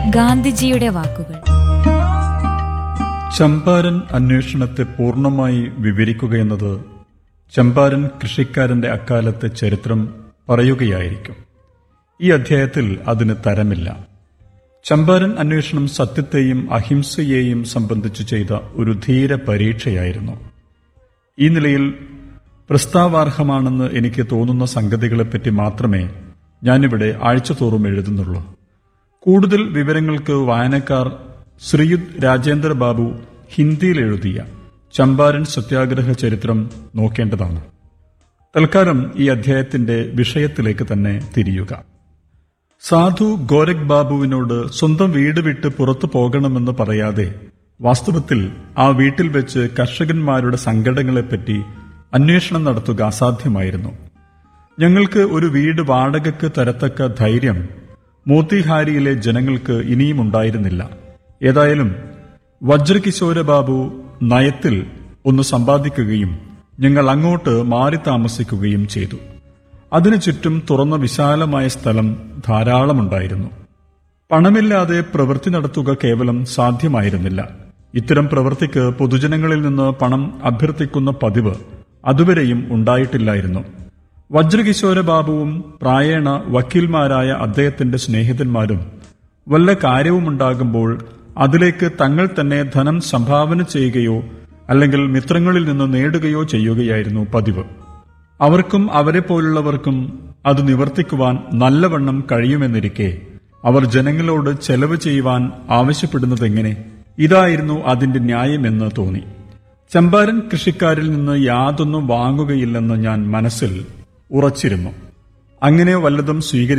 ഗാന്ധിജിയുടെ വാക്കുകൾ ചമ്പാരൻ അന്വേഷണത്തെ പൂർണ്ണമായി വിവരിക്കുകയെന്നത് ചമ്പാരൻ കൃഷിക്കാരന്റെ അക്കാലത്തെ ചരിത്രം പറയുകയായിരിക്കും ഈ അധ്യായത്തിൽ അതിന് തരമില്ല ചമ്പാരൻ അന്വേഷണം സത്യത്തെയും അഹിംസയെയും സംബന്ധിച്ച് ചെയ്ത ഒരു ധീര പരീക്ഷയായിരുന്നു ഈ നിലയിൽ പ്രസ്താവാർഹമാണെന്ന് എനിക്ക് തോന്നുന്ന സംഗതികളെപ്പറ്റി മാത്രമേ ഞാനിവിടെ ആഴ്ചതോറും എഴുതുന്നുള്ളൂ കൂടുതൽ വിവരങ്ങൾക്ക് വായനക്കാർ ശ്രീയുദ് രാജേന്ദ്ര ബാബു ഹിന്ദിയിൽ എഴുതിയ ചമ്പാരൻ സത്യാഗ്രഹ ചരിത്രം നോക്കേണ്ടതാണ് തൽക്കാലം ഈ അധ്യായത്തിന്റെ വിഷയത്തിലേക്ക് തന്നെ തിരിയുക സാധു ഗോരഖ് ബാബുവിനോട് സ്വന്തം വീട് വിട്ട് പുറത്തു പോകണമെന്ന് പറയാതെ വാസ്തവത്തിൽ ആ വീട്ടിൽ വെച്ച് കർഷകന്മാരുടെ സങ്കടങ്ങളെപ്പറ്റി അന്വേഷണം നടത്തുക അസാധ്യമായിരുന്നു ഞങ്ങൾക്ക് ഒരു വീട് വാടകയ്ക്ക് തരത്തക്ക ധൈര്യം മോത്തിഹാരിയിലെ ജനങ്ങൾക്ക് ഇനിയും ഉണ്ടായിരുന്നില്ല ഏതായാലും വജ്രകിശോര ബാബു നയത്തിൽ ഒന്ന് സമ്പാദിക്കുകയും ഞങ്ങൾ അങ്ങോട്ട് മാറി താമസിക്കുകയും ചെയ്തു അതിനു ചുറ്റും തുറന്ന വിശാലമായ സ്ഥലം ധാരാളമുണ്ടായിരുന്നു പണമില്ലാതെ പ്രവൃത്തി നടത്തുക കേവലം സാധ്യമായിരുന്നില്ല ഇത്തരം പ്രവൃത്തിക്ക് പൊതുജനങ്ങളിൽ നിന്ന് പണം അഭ്യർത്ഥിക്കുന്ന പതിവ് അതുവരെയും ഉണ്ടായിട്ടില്ലായിരുന്നു വജ്രകിശോര ബാബുവും പ്രായേണ വക്കീൽമാരായ അദ്ദേഹത്തിന്റെ സ്നേഹിതന്മാരും വല്ല കാര്യവുമുണ്ടാകുമ്പോൾ അതിലേക്ക് തങ്ങൾ തന്നെ ധനം സംഭാവന ചെയ്യുകയോ അല്ലെങ്കിൽ മിത്രങ്ങളിൽ നിന്ന് നേടുകയോ ചെയ്യുകയായിരുന്നു പതിവ് അവർക്കും അവരെ പോലുള്ളവർക്കും അത് നിവർത്തിക്കുവാൻ നല്ലവണ്ണം കഴിയുമെന്നിരിക്കെ അവർ ജനങ്ങളോട് ചെലവ് ചെയ്യുവാൻ ആവശ്യപ്പെടുന്നതെങ്ങനെ ഇതായിരുന്നു അതിന്റെ ന്യായമെന്ന് തോന്നി ചമ്പാരൻ കൃഷിക്കാരിൽ നിന്ന് യാതൊന്നും വാങ്ങുകയില്ലെന്ന് ഞാൻ മനസ്സിൽ ഉറച്ചിരുന്നു അങ്ങനെ വല്ലതും സ്വീകരിച്ചു